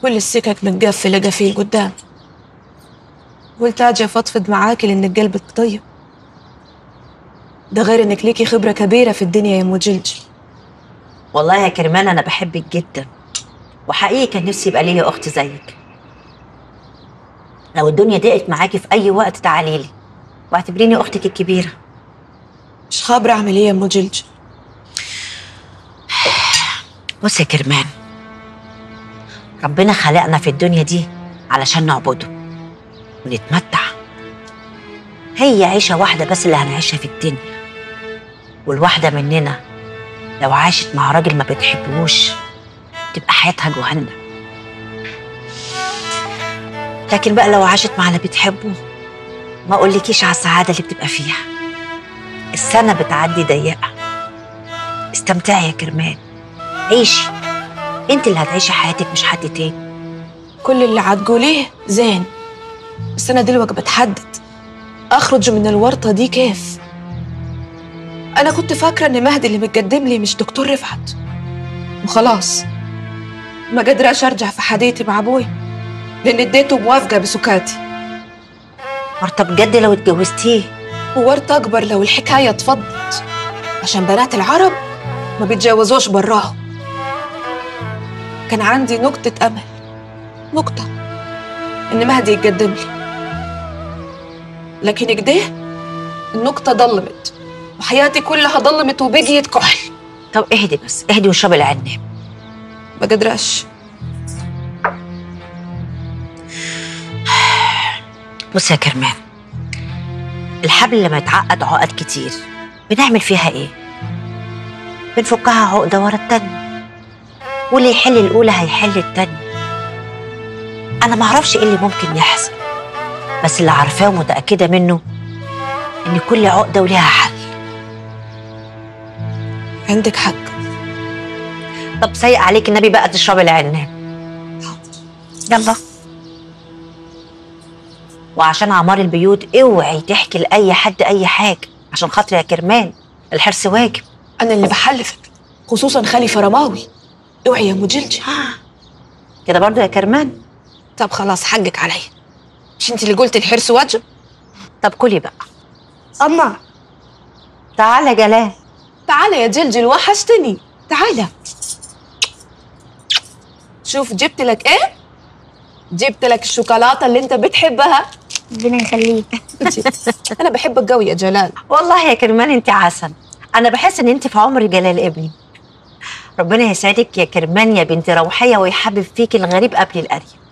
كل السكك متقفلة قفيل قدام قلت اجي افضفض معاكي لانك قلبك طيب ده غير انك ليكي خبرة كبيرة في الدنيا يا ام جلجل والله يا كرمان انا بحبك جدا وحقيقي كان نفسي يبقى ليا اخت زيك لو الدنيا ضاقت معاكي في اي وقت تعالي لي واعتبريني اختك الكبيره مش خابرة اعمل ايه يا ام جلجل بص يا كرمان ربنا خلقنا في الدنيا دي علشان نعبده ونتمتع هي عيشة واحدة بس اللي هنعيشها في الدنيا والواحدة مننا لو عاشت مع راجل ما بتحبوش تبقى حياتها جهنم لكن بقى لو عاشت مع اللي بتحبه ما اقولكيش على السعادة اللي بتبقى فيها السنة بتعدي ضيقة استمتعي يا كرمان عيشي انت اللي هتعيشي حياتك مش حد تاني كل اللي هتقوليه زين بس انا دلوقتي بتحدد اخرج من الورطة دي كيف انا كنت فاكرة ان مهدي اللي متقدم لي مش دكتور رفعت وخلاص ما قدراش ارجع في حديتي مع ابوي لان اديته موافقة بسكاتي مرتا بجد لو اتجوزتيه وورطة اكبر لو الحكاية اتفضت عشان بنات العرب ما بيتجوزوش براهم كان عندي نقطة أمل نقطة إن مهدي يتقدم لي لكن كده النقطة ضلمت وحياتي كلها ضلمت وبقيت كحل طب اهدي بس اهدي واشربي العناب ما قدراش بص يا كرمان الحبل لما يتعقد عقد كتير بنعمل فيها ايه بنفكها عقده ورا التانية واللي يحل الاولى هيحل التانية انا معرفش ايه اللي ممكن يحصل بس اللي عارفاه ومتاكده منه ان كل عقده وليها حل عندك حق طب سيء عليك النبي بقى تشربي العناب يلا وعشان عمار البيوت اوعي تحكي لاي حد اي حاجه عشان خاطر يا كرمان الحرص واجب أنا اللي بحلفك خصوصا خالي فرماوي اوعي يا مجلجل كده برضو يا كرمان طب خلاص حقك عليا مش انت اللي قلت الحرص واجب طب كلي بقى أما تعالى يا جلال تعالى يا جلجل وحشتني تعالى شوف جبت لك ايه جبت لك الشوكولاتة اللي انت بتحبها ربنا يخليك انا بحبك قوي يا جلال والله يا كرمان انت عسل انا بحس ان انت في عمر جلال ابني ربنا يسعدك يا كرمان يا بنت روحيه ويحبب فيك الغريب قبل القريب